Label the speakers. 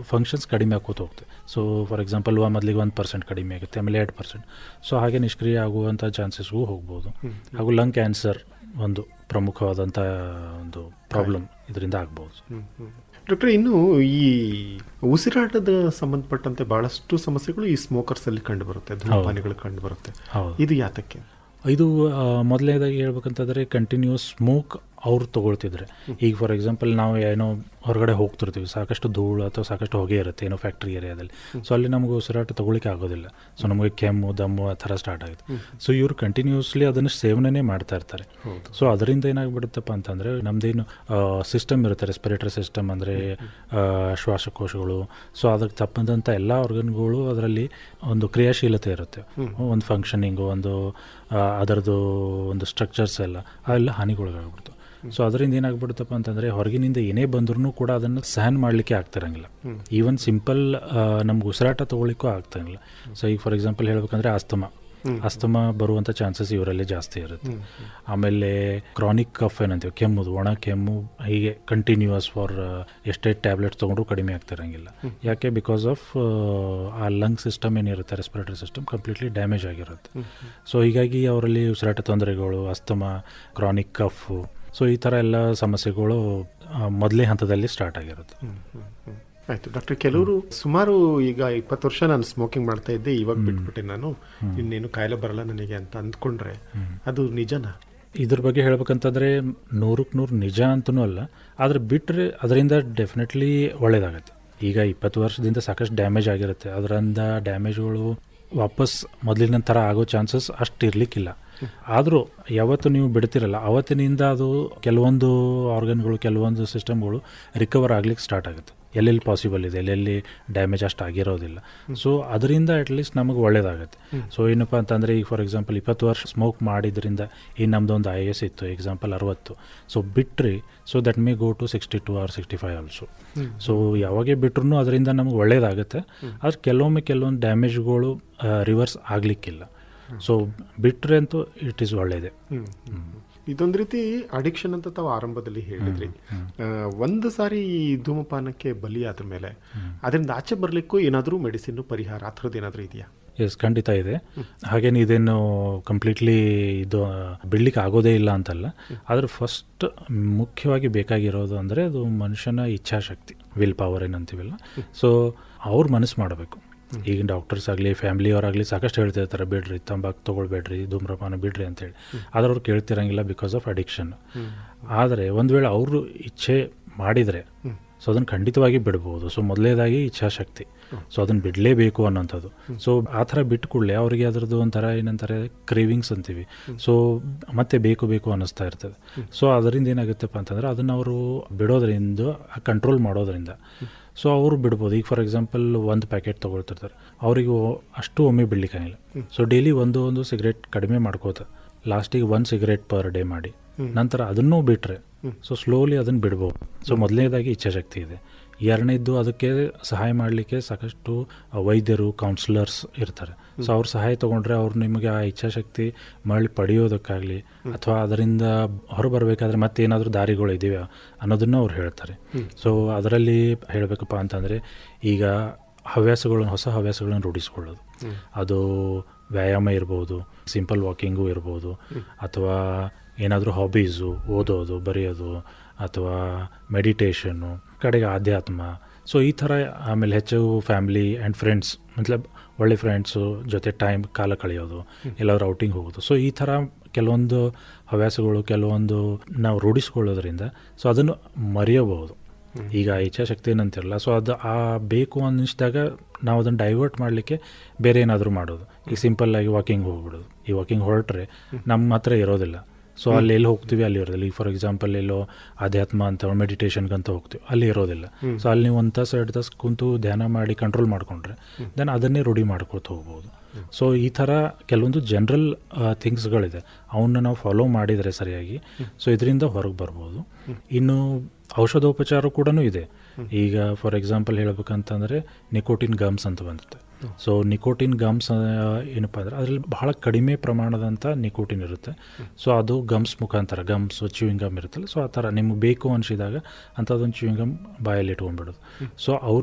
Speaker 1: functions ಕಡಿಮೆ ಆಗೋತ ಹೋಗುತ್ತೆ so for example ಮೊದಲಿಗೆ ಒಂದು ಪರ್ಸೆಂಟ್ ಕಡಿಮೆ ಆಗುತ್ತೆ ಆಮೇಲೆ ಎರಡು ಪರ್ಸೆಂಟ್ ಸೊ ಹಾಗೆ ನಿಷ್ಕ್ರಿಯ ಆಗುವಂಥ ಚಾನ್ಸಸ್ಗೂ ಹೋಗ್ಬೋದು ಹಾಗೂ ಲಂಗ್ ಕ್ಯಾನ್ಸರ್ ಒಂದು ಪ್ರಮುಖವಾದಂಥ ಒಂದು ಪ್ರಾಬ್ಲಮ್ ಇದರಿಂದ ಆಗ್ಬೋದು
Speaker 2: ಡಾಕ್ಟರ್ ಇನ್ನು ಈ ಉಸಿರಾಟದ ಸಂಬಂಧಪಟ್ಟಂತೆ ಬಹಳಷ್ಟು ಸಮಸ್ಯೆಗಳು ಈ ಸ್ಮೋಕರ್ಸ್ ಅಲ್ಲಿ ಕಂಡು ಬರುತ್ತೆ ಧೂಮಪಾನಿಗಳು ಕಂಡು ಬರುತ್ತೆ
Speaker 1: ಹೌದು
Speaker 2: ಇದು ಯಾತಕ್ಕೆ
Speaker 1: ಇದು ಆ, ಮೊದಲನೇದಾಗಿ ಹೇಳ್ಬೇಕಂತಂದರೆ ಕಂಟಿನ್ಯೂಸ್ ಸ್ಮೋಕ್ ಅವ್ರು ತೊಗೊಳ್ತಿದ್ರೆ ಈಗ ಫಾರ್ ಎಕ್ಸಾಂಪಲ್ ನಾವು ಏನೋ ಹೊರಗಡೆ ಹೋಗ್ತಿರ್ತೀವಿ ಸಾಕಷ್ಟು ಧೂಳು ಅಥವಾ ಸಾಕಷ್ಟು ಹೊಗೆ ಇರುತ್ತೆ ಏನೋ ಫ್ಯಾಕ್ಟ್ರಿ ಏರಿಯಾದಲ್ಲಿ ಸೊ ಅಲ್ಲಿ ನಮಗೆ ಉಸಿರಾಟ ತಗೊಳ್ಳಿಕ್ಕೆ ಆಗೋದಿಲ್ಲ ಸೊ ನಮಗೆ ಕೆಮ್ಮು ದಮ್ಮು ಆ ಥರ ಸ್ಟಾರ್ಟ್ ಆಗುತ್ತೆ ಸೊ ಇವರು ಕಂಟಿನ್ಯೂಸ್ಲಿ ಅದನ್ನು ಸೇವನೆ ಮಾಡ್ತಾ ಇರ್ತಾರೆ ಸೊ ಅದರಿಂದ ಏನಾಗ್ಬಿಡುತ್ತಪ್ಪ ಅಂತಂದರೆ ನಮ್ದೇನು ಸಿಸ್ಟಮ್ ಇರುತ್ತೆ ರೆಸ್ಪಿರೇಟರಿ ಸಿಸ್ಟಮ್ ಅಂದರೆ ಶ್ವಾಸಕೋಶಗಳು ಸೊ ಅದಕ್ಕೆ ತಪ್ಪದಂಥ ಎಲ್ಲ ಆರ್ಗನ್ಗಳು ಅದರಲ್ಲಿ ಒಂದು ಕ್ರಿಯಾಶೀಲತೆ ಇರುತ್ತೆ ಒಂದು ಫಂಕ್ಷನಿಂಗು ಒಂದು ಆ, ಅದರದ್ದು ಒಂದು ಸ್ಟ್ರಕ್ಚರ್ಸ್ ಎಲ್ಲ ಅವೆಲ್ಲ ಹಾನಿಗೊಳಗಾಗ್ಬಿಡ್ತು ಸೊ ಅದರಿಂದ ಏನಾಗ್ಬಿಡುತ್ತಪ್ಪ ಅಂತಂದರೆ ಹೊರಗಿನಿಂದ ಏನೇ ಬಂದ್ರೂ ಕೂಡ ಅದನ್ನು ಸಹನ್ ಮಾಡಲಿಕ್ಕೆ ಆಗ್ತಿರಂಗಿಲ್ಲ ಈವನ್ ಸಿಂಪಲ್ ನಮ್ಗೆ ಉಸಿರಾಟ ತೊಗೊಳಿಕ್ಕೂ ಆಗ್ತಿರಂಗಿಲ್ಲ ಸೊ ಈಗ ಫಾರ್ ಎಕ್ಸಾಂಪಲ್ ಹೇಳ್ಬೇಕಂದ್ರೆ ಆಸ್ತಮಾ ಅಸ್ತಮಾ ಬರುವಂಥ ಚಾನ್ಸಸ್ ಇವರಲ್ಲಿ ಜಾಸ್ತಿ ಇರುತ್ತೆ ಆಮೇಲೆ ಕ್ರಾನಿಕ್ ಕಫ್ ಏನಂತೀವಿ ಕೆಮ್ಮುದು ಒಣ ಕೆಮ್ಮು ಹೀಗೆ ಕಂಟಿನ್ಯೂಯಸ್ ಫಾರ್ ಎಷ್ಟೇ ಟ್ಯಾಬ್ಲೆಟ್ಸ್ ತೊಗೊಂಡ್ರು ಕಡಿಮೆ ಆಗ್ತಿರಂಗಿಲ್ಲ ಯಾಕೆ ಬಿಕಾಸ್ ಆಫ್ ಆ ಲಂಗ್ ಸಿಸ್ಟಮ್ ಏನಿರುತ್ತೆ ರೆಸ್ಪಿರೇಟರಿ ಸಿಸ್ಟಮ್ ಕಂಪ್ಲೀಟ್ಲಿ ಡ್ಯಾಮೇಜ್ ಆಗಿರುತ್ತೆ ಸೊ ಹೀಗಾಗಿ ಅವರಲ್ಲಿ ಉಸಿರಾಟ ತೊಂದರೆಗಳು ಅಸ್ತಮಾ ಕ್ರಾನಿಕ್ ಕಫು ಸೊ ಈ ಥರ ಎಲ್ಲ ಸಮಸ್ಯೆಗಳು ಮೊದಲೇ ಹಂತದಲ್ಲಿ ಸ್ಟಾರ್ಟ್ ಆಗಿರುತ್ತೆ
Speaker 2: ಆಯ್ತು ಡಾಕ್ಟರ್ ಕೆಲವರು ಸುಮಾರು ಈಗ ಇಪ್ಪತ್ತು ವರ್ಷ ನಾನು ಸ್ಮೋಕಿಂಗ್ ಮಾಡ್ತಾ ಇದ್ದೆ ಇವಾಗ ಬಿಟ್ಬಿಟ್ಟೆ ನಾನು ಇನ್ನೇನು ಕಾಯಿಲೆ ಬರಲ್ಲ ನನಗೆ ಅಂತ ಅಂದ್ಕೊಂಡ್ರೆ ಅದು ನಿಜನಾ
Speaker 1: ಇದ್ರ ಬಗ್ಗೆ ಹೇಳ್ಬೇಕಂತಂದರೆ ನೂರಕ್ಕೆ ನೂರು ನಿಜ ಅಂತನೂ ಅಲ್ಲ ಆದರೆ ಬಿಟ್ಟರೆ ಅದರಿಂದ ಡೆಫಿನೆಟ್ಲಿ ಒಳ್ಳೇದಾಗತ್ತೆ ಈಗ ಇಪ್ಪತ್ತು ವರ್ಷದಿಂದ ಸಾಕಷ್ಟು ಡ್ಯಾಮೇಜ್ ಆಗಿರುತ್ತೆ ಅದರಿಂದ ಡ್ಯಾಮೇಜ್ಗಳು ವಾಪಸ್ ಮೊದಲಿನ ಥರ ಆಗೋ ಚಾನ್ಸಸ್ ಅಷ್ಟು ಇರಲಿಕ್ಕಿಲ್ಲ ಆದರೂ ಯಾವತ್ತು ನೀವು ಬಿಡ್ತಿರಲ್ಲ ಅವತ್ತಿನಿಂದ ಅದು ಕೆಲವೊಂದು ಆರ್ಗನ್ಗಳು ಕೆಲವೊಂದು ಸಿಸ್ಟಮ್ಗಳು ರಿಕವರ್ ಆಗ್ಲಿಕ್ಕೆ ಸ್ಟಾರ್ಟ್ ಆಗುತ್ತೆ ಎಲ್ಲೆಲ್ಲಿ ಪಾಸಿಬಲ್ ಇದೆ ಎಲ್ಲೆಲ್ಲಿ ಡ್ಯಾಮೇಜ್ ಅಷ್ಟು ಆಗಿರೋದಿಲ್ಲ ಸೊ ಅದರಿಂದ ಅಟ್ಲೀಸ್ಟ್ ನಮಗೆ ಒಳ್ಳೇದಾಗುತ್ತೆ ಸೊ ಏನಪ್ಪ ಅಂತಂದರೆ ಈಗ ಫಾರ್ ಎಕ್ಸಾಂಪಲ್ ಇಪ್ಪತ್ತು ವರ್ಷ ಸ್ಮೋಕ್ ಮಾಡಿದ್ರಿಂದ ಈ ನಮ್ಮದೊಂದು ಐ ಎಸ್ ಇತ್ತು ಎಕ್ಸಾಂಪಲ್ ಅರವತ್ತು ಸೊ ಬಿಟ್ರಿ so that may go to sixty two or sixty five also so ಯಾವಾಗೇ ಬಿಟ್ರು ಅದರಿಂದ ನಮಗೆ ಒಳ್ಳೇದಾಗುತ್ತೆ ಆದ್ರೆ ಕೆಲವೊಮ್ಮೆ ಕೆಲವೊಂದು ಡ್ಯಾಮೇಜ್ಗಳು ರಿವರ್ಸ್ ಆಗಲಿಕ್ಕಿಲ್ಲ ಸೊ ಬಿಟ್ರೆ ಅಂತೂ ಇಟ್ ಈಸ್ ಒಳ್ಳೇದೆ
Speaker 2: ಇದೊಂದು ರೀತಿ ಅಡಿಕ್ಷನ್ ಅಂತ ತಾವು ಆರಂಭದಲ್ಲಿ ಹೇಳಿದ್ರಿ ಆ, ಒಂದು ಸಾರಿ ಈ ಧೂಮಪಾನಕ್ಕೆ ಬಲಿಯಾದ ಮೇಲೆ ಅದರಿಂದ ಆಚೆ ಬರ್ಲಿಕ್ಕೂ ಏನಾದರೂ ಮೆಡಿಸಿನ್ ಪರಿಹಾರ ಆ ಥರದ್ದು ಏನಾದರೂ ಇದೆಯಾ
Speaker 1: ಎಸ್ ಖಂಡಿತ ಇದೆ ಹಾಗೇನು ಇದೇನು ಕಂಪ್ಲೀಟ್ಲಿ ಇದು ಬಿಡ್ಲಿಕ್ಕೆ ಆಗೋದೇ ಇಲ್ಲ ಅಂತಲ್ಲ ಆದರೆ ಫಸ್ಟ್ ಮುಖ್ಯವಾಗಿ ಬೇಕಾಗಿರೋದು ಅಂದರೆ ಅದು ಮನುಷ್ಯನ ಇಚ್ಛಾಶಕ್ತಿ ವಿಲ್ ಪವರ್ ಏನಂತೀವಲ್ಲ ಸೊ ಅವ್ರು ಮನಸ್ಸು ಮಾಡಬೇಕು ಈಗ ಡಾಕ್ಟರ್ಸ್ ಆಗಲಿ ಫ್ಯಾಮಿಲಿಯವರಾಗಲಿ ಸಾಕಷ್ಟು ಹೇಳ್ತಿರ್ತಾರೆ ಬಿಡ್ರಿ ತಂಬಾಕು ತೊಗೊಳ್ಬೇಡ್ರಿ ಧೂಮ್ರಪಾನ ಬಿಡ್ರಿ ಅಂತೇಳಿ ಆದ್ರೆ ಅವ್ರು ಕೇಳ್ತಿರಂಗಿಲ್ಲ ಬಿಕಾಸ್ ಆಫ್ ಅಡಿಕ್ಷನ್ ಆದರೆ ಒಂದು ವೇಳೆ ಅವರು ಇಚ್ಛೆ ಮಾಡಿದರೆ ಸೊ ಅದನ್ನು ಖಂಡಿತವಾಗಿ ಬಿಡ್ಬೋದು ಸೊ ಮೊದಲೇದಾಗಿ ಇಚ್ಛಾಶಕ್ತಿ ಸೊ ಅದನ್ನು ಬಿಡಲೇಬೇಕು ಅನ್ನೋಂಥದ್ದು ಸೊ ಆ ಥರ ಬಿಟ್ಟು ಕೂಡಲೇ ಅವರಿಗೆ ಅದರದ್ದು ಒಂಥರ ಏನಂತಾರೆ ಕ್ರೇವಿಂಗ್ಸ್ ಅಂತೀವಿ ಸೊ ಮತ್ತೆ ಬೇಕು ಬೇಕು ಅನ್ನಿಸ್ತಾ ಇರ್ತದೆ ಸೊ ಅದರಿಂದ ಏನಾಗುತ್ತಪ್ಪ ಅಂತಂದರೆ ಅದನ್ನು ಅವರು ಬಿಡೋದ್ರಿಂದ ಕಂಟ್ರೋಲ್ ಮಾಡೋದ್ರಿಂದ ಸೊ ಅವರು ಬಿಡ್ಬೋದು ಈಗ ಫಾರ್ ಎಕ್ಸಾಂಪಲ್ ಒಂದು ಪ್ಯಾಕೆಟ್ ತೊಗೊಳ್ತಿರ್ತಾರೆ ಅವರಿಗೆ ಒ- ಅಷ್ಟು ಒಮ್ಮೆ ಬಿಡ್ಲಿಕ್ಕಾಗಿಲ್ಲ ಸೊ ಡೈಲಿ ಒಂದು ಒಂದು ಸಿಗರೇಟ್ ಕಡಿಮೆ ಮಾಡ್ಕೋತ ಲಾಸ್ಟಿಗೆ ಒಂದು ಸಿಗರೇಟ್ ಪರ್ ಡೇ ಮಾಡಿ ನಂತರ ಅದನ್ನೂ ಬಿಟ್ಟರೆ ಸೊ ಸ್ಲೋಲಿ ಅದನ್ನು ಬಿಡ್ಬೋದು ಸೊ ಮೊದಲನೇದಾಗಿ ಇಚ್ಛಾಶಕ್ತಿ ಇದೆ ಎರಡನೇದ್ದು ಅದಕ್ಕೆ ಸಹಾಯ ಮಾಡಲಿಕ್ಕೆ ಸಾಕಷ್ಟು ವೈದ್ಯರು ಕೌನ್ಸಿಲರ್ಸ್ ಇರ್ತಾರೆ ಸೊ ಅವ್ರ ಸಹಾಯ ತೊಗೊಂಡ್ರೆ ಅವ್ರು ನಿಮಗೆ ಆ ಇಚ್ಛಾಶಕ್ತಿ ಮರಳಿ ಪಡೆಯೋದಕ್ಕಾಗಲಿ ಅಥವಾ ಅದರಿಂದ ಹೊರಬರಬೇಕಾದ್ರೆ ಮತ್ತೇನಾದರೂ ದಾರಿಗಳು ಇದೆಯಾ ಅನ್ನೋದನ್ನು ಅವ್ರು ಹೇಳ್ತಾರೆ ಸೊ ಅದರಲ್ಲಿ ಹೇಳಬೇಕಪ್ಪ ಅಂತಂದರೆ ಈಗ ಹವ್ಯಾಸಗಳನ್ನು ಹೊಸ ಹವ್ಯಾಸಗಳನ್ನು ರೂಢಿಸ್ಕೊಳ್ಳೋದು ಅದು ವ್ಯಾಯಾಮ ಇರ್ಬೋದು ಸಿಂಪಲ್ ವಾಕಿಂಗು ಇರ್ಬೋದು ಅಥವಾ ಏನಾದರೂ ಹಾಬೀಸು ಓದೋದು ಬರೆಯೋದು ಅಥವಾ ಮೆಡಿಟೇಷನ್ನು ಕಡೆಗೆ ಆಧ್ಯಾತ್ಮ ಸೊ ಈ ಥರ ಆಮೇಲೆ ಹೆಚ್ಚು ಫ್ಯಾಮ್ಲಿ ಆ್ಯಂಡ್ ಫ್ರೆಂಡ್ಸ್ ಮತ್ಲಬ್ ಒಳ್ಳೆ ಫ್ರೆಂಡ್ಸು ಜೊತೆ ಟೈಮ್ ಕಾಲ ಕಳೆಯೋದು ಎಲ್ಲಾದ್ರೂ ಔಟಿಂಗ್ ಹೋಗೋದು ಸೊ ಈ ಥರ ಕೆಲವೊಂದು ಹವ್ಯಾಸಗಳು ಕೆಲವೊಂದು ನಾವು ರೂಢಿಸ್ಕೊಳ್ಳೋದ್ರಿಂದ ಸೊ ಅದನ್ನು ಮರೆಯಬಹುದು ಈಗ ಇಚ್ಛಾಶಕ್ತಿ ಏನಂತಿರಲ್ಲ ಸೊ ಅದು ಆ ಬೇಕು ಅನ್ನಿಸಿದಾಗ ನಾವು ಅದನ್ನು ಡೈವರ್ಟ್ ಮಾಡಲಿಕ್ಕೆ ಬೇರೆ ಏನಾದರೂ ಮಾಡೋದು ಈಗ ಸಿಂಪಲ್ಲಾಗಿ ವಾಕಿಂಗ್ ಹೋಗ್ಬಿಡೋದು ಈ ವಾಕಿಂಗ್ ಹೊರಟ್ರೆ ನಮ್ಮ ಹತ್ರ ಇರೋದಿಲ್ಲ ಸೊ ಅಲ್ಲಿ ಎಲ್ಲಿ ಹೋಗ್ತೀವಿ ಅಲ್ಲಿ ಇರೋದಿಲ್ಲ ಈಗ ಫಾರ್ ಎಕ್ಸಾಂಪಲ್ ಎಲ್ಲೋ ಅಧ್ಯಾತ್ಮ ಅಂತ ಮೆಡಿಟೇಷನ್ಗಂತ ಹೋಗ್ತೀವಿ ಅಲ್ಲಿ ಇರೋದಿಲ್ಲ ಸೊ ಅಲ್ಲಿ ನೀವು ಒಂದು ತಾಸು ಎರಡು ತಾಸು ಕುಂತು ಧ್ಯಾನ ಮಾಡಿ ಕಂಟ್ರೋಲ್ ಮಾಡಿಕೊಂಡ್ರೆ ದೆನ್ ಅದನ್ನೇ ರೂಢಿ ಮಾಡ್ಕೊತ ಹೋಗ್ಬೋದು ಸೊ ಈ ಥರ ಕೆಲವೊಂದು ಜನರಲ್ ಥಿಂಗ್ಸ್ಗಳಿದೆ ಅವನ್ನ ನಾವು ಫಾಲೋ ಮಾಡಿದರೆ ಸರಿಯಾಗಿ ಸೊ ಇದರಿಂದ ಹೊರಗೆ ಬರ್ಬೋದು ಇನ್ನು ಔಷಧೋಪಚಾರ ಕೂಡ ಇದೆ ಈಗ ಫಾರ್ ಎಕ್ಸಾಂಪಲ್ ಹೇಳ್ಬೇಕಂತಂದರೆ ನಿಕೋಟಿನ್ ಗಮ್ಸ್ ಅಂತ ಬಂದಿರುತ್ತೆ ಸೊ ನಿಕೋಟಿನ್ ಗಮ್ಸ್ ಏನಪ್ಪ ಅಂದರೆ ಅದರಲ್ಲಿ ಬಹಳ ಕಡಿಮೆ ಪ್ರಮಾಣದಂಥ ನಿಕೋಟಿನ್ ಇರುತ್ತೆ ಸೊ ಅದು ಗಮ್ಸ್ ಮುಖಾಂತರ ಗಮ್ಸ್ ಚ್ಯೂಯಿಂಗ್ ಗಮ್ ಇರುತ್ತಲ್ಲ ಸೊ ಆ ಥರ ನಿಮ್ಗೆ ಬೇಕು ಅನಿಸಿದಾಗ ಅಂಥದ್ದೊಂದು ಚ್ಯೂಯಿಂಗ್ ಗಮ್ ಬಾಯಲ್ಲಿ ಇಟ್ಕೊಂಡ್ಬಿಡೋದು ಸೊ ಅವ್ರು